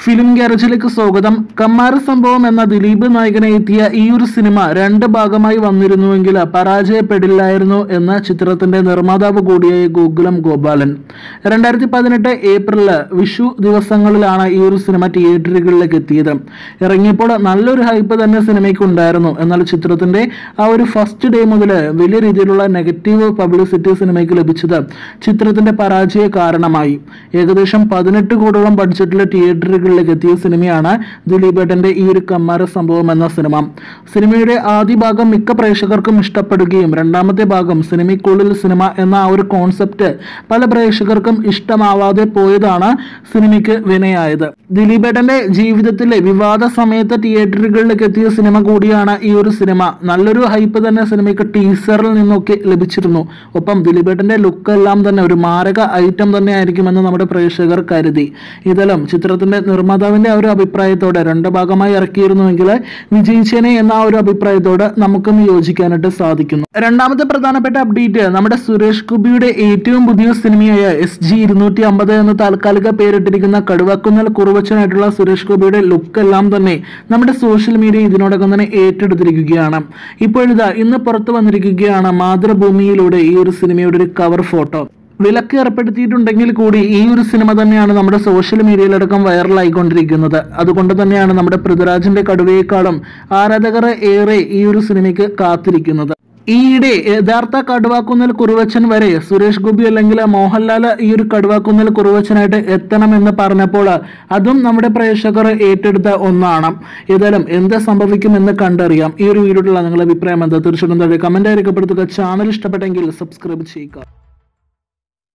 film ഗ്യാരേജിലേക്ക് സ്വാഗതം കമ്മാര സംഭവം എന്ന ദിലീപ് നായകനെ എത്തിയ ഈ ഒരു സിനിമ രണ്ട് ഭാഗമായി വന്നിരുന്നുവെങ്കിൽ പരാജയപ്പെടില്ലായിരുന്നു എന്ന ചിത്രത്തിന്റെ നിർമ്മാതാവ് കൂടിയായ ഗോകുലം ഗോപാലൻ രണ്ടായിരത്തി പതിനെട്ട് ഏപ്രില് വിഷു ദിവസങ്ങളിലാണ് ഈ ഒരു സിനിമ തിയേറ്ററുകളിലേക്ക് എത്തിയത് ഇറങ്ങിയപ്പോൾ നല്ലൊരു ഹൈപ്പ് തന്നെ സിനിമയ്ക്ക് ഉണ്ടായിരുന്നു എന്നാൽ ചിത്രത്തിന്റെ ആ ഒരു ഫസ്റ്റ് ഡേ മുതൽ വലിയ രീതിയിലുള്ള നെഗറ്റീവ് പബ്ലിസിറ്റി സിനിമയ്ക്ക് ലഭിച്ചത് ചിത്രത്തിന്റെ പരാജയ കാരണമായി ഏകദേശം പതിനെട്ട് കോടിയോളം ബഡ്ജറ്റിൽ തിയേറ്ററുകളിലേക്ക് എത്തിയ സിനിമയാണ് ദിലീപേട്ടന്റെ ഈ ഒരു കമ്മാര സംഭവം എന്ന സിനിമ സിനിമയുടെ ആദ്യ ഭാഗം മിക്ക പ്രേക്ഷകർക്കും ഇഷ്ടപ്പെടുകയും രണ്ടാമത്തെ ഭാഗം സിനിമയ്ക്കുള്ളിൽ സിനിമ എന്ന ആ ഒരു കോൺസെപ്റ്റ് പല പ്രേക്ഷകർക്കും ഇഷ്ടമാവാതെ പോയതാണ് സിനിമയ്ക്ക് വിനയായത് ദിലീപേട്ടന്റെ ജീവിതത്തിലെ വിവാദ സമയത്ത് തിയേറ്ററുകളിലേക്ക് എത്തിയ സിനിമ കൂടിയാണ് ഈ ഒരു സിനിമ നല്ലൊരു ഹൈപ്പ് തന്നെ സിനിമയ്ക്ക് ടീസറിൽ നിന്നൊക്കെ ലഭിച്ചിരുന്നു ഒപ്പം ദിലീപേട്ടന്റെ ലുക്ക് എല്ലാം തന്നെ ഒരു മാരക ഐറ്റം തന്നെ ആയിരിക്കുമെന്ന് നമ്മുടെ പ്രേക്ഷകർ കരുതി ഇതെല്ലാം ചിത്രത്തിന്റെ നിർമ്മാതാവിന്റെ ആ ഒരു അഭിപ്രായത്തോടെ രണ്ട് ഭാഗമായി ഇറക്കിയിരുന്നുവെങ്കിൽ വിജയിച്ചേനെ എന്ന ആ ഒരു അഭിപ്രായത്തോട് നമുക്കും യോജിക്കാനായിട്ട് സാധിക്കുന്നു രണ്ടാമത്തെ പ്രധാനപ്പെട്ട അപ്ഡേറ്റ് നമ്മുടെ സുരേഷ് ഗോപിയുടെ ഏറ്റവും പുതിയ സിനിമയായ എസ് ജി ഇരുന്നൂറ്റി അമ്പത് എന്ന് താൽക്കാലിക പേരിട്ടിരിക്കുന്ന കടുവാക്കുന്നൽ കുറുവച്ചനായിട്ടുള്ള സുരേഷ് ഗോപിയുടെ ലുക്ക് എല്ലാം തന്നെ നമ്മുടെ സോഷ്യൽ മീഡിയ ഇതിനോടകം തന്നെ ഏറ്റെടുത്തിരിക്കുകയാണ് ഇപ്പോഴിതാ ഇന്ന് പുറത്തു വന്നിരിക്കുകയാണ് മാതൃഭൂമിയിലൂടെ ഈ ഒരു സിനിമയുടെ ഒരു കവർ ഫോട്ടോ വിലക്ക് ഏർപ്പെടുത്തിയിട്ടുണ്ടെങ്കിൽ കൂടി ഈ ഒരു സിനിമ തന്നെയാണ് നമ്മുടെ സോഷ്യൽ മീഡിയയിലടക്കം വൈറലായിക്കൊണ്ടിരിക്കുന്നത് അതുകൊണ്ട് തന്നെയാണ് നമ്മുടെ പൃഥ്വിരാജിന്റെ കടുവയേക്കാളും ആരാധകർ ഏറെ ഈ ഒരു സിനിമയ്ക്ക് കാത്തിരിക്കുന്നത് ഈയിടെ യഥാർത്ഥ കടുവാക്കുന്നൽ കുറുവച്ചൻ വരെ സുരേഷ് ഗോപി അല്ലെങ്കിൽ മോഹൻലാൽ ഈ ഒരു കടുവാക്കുന്നൽ കുറുവച്ചനായിട്ട് എത്തണമെന്ന് പറഞ്ഞപ്പോൾ അതും നമ്മുടെ പ്രേക്ഷകർ ഏറ്റെടുത്ത ഒന്നാണ് ഏതായാലും എന്ത് സംഭവിക്കുമെന്ന് കണ്ടറിയാം ഈ ഒരു വീഡിയോയിലുള്ള നിങ്ങളുടെ അഭിപ്രായം എന്താ തീർച്ചയായിട്ടും താഴെ കമന്റ് രേഖപ്പെടുത്തുക ചാനൽ ഇഷ്ടപ്പെട്ടെങ്കിൽ സബ്സ്ക്രൈബ് ചെയ്യുക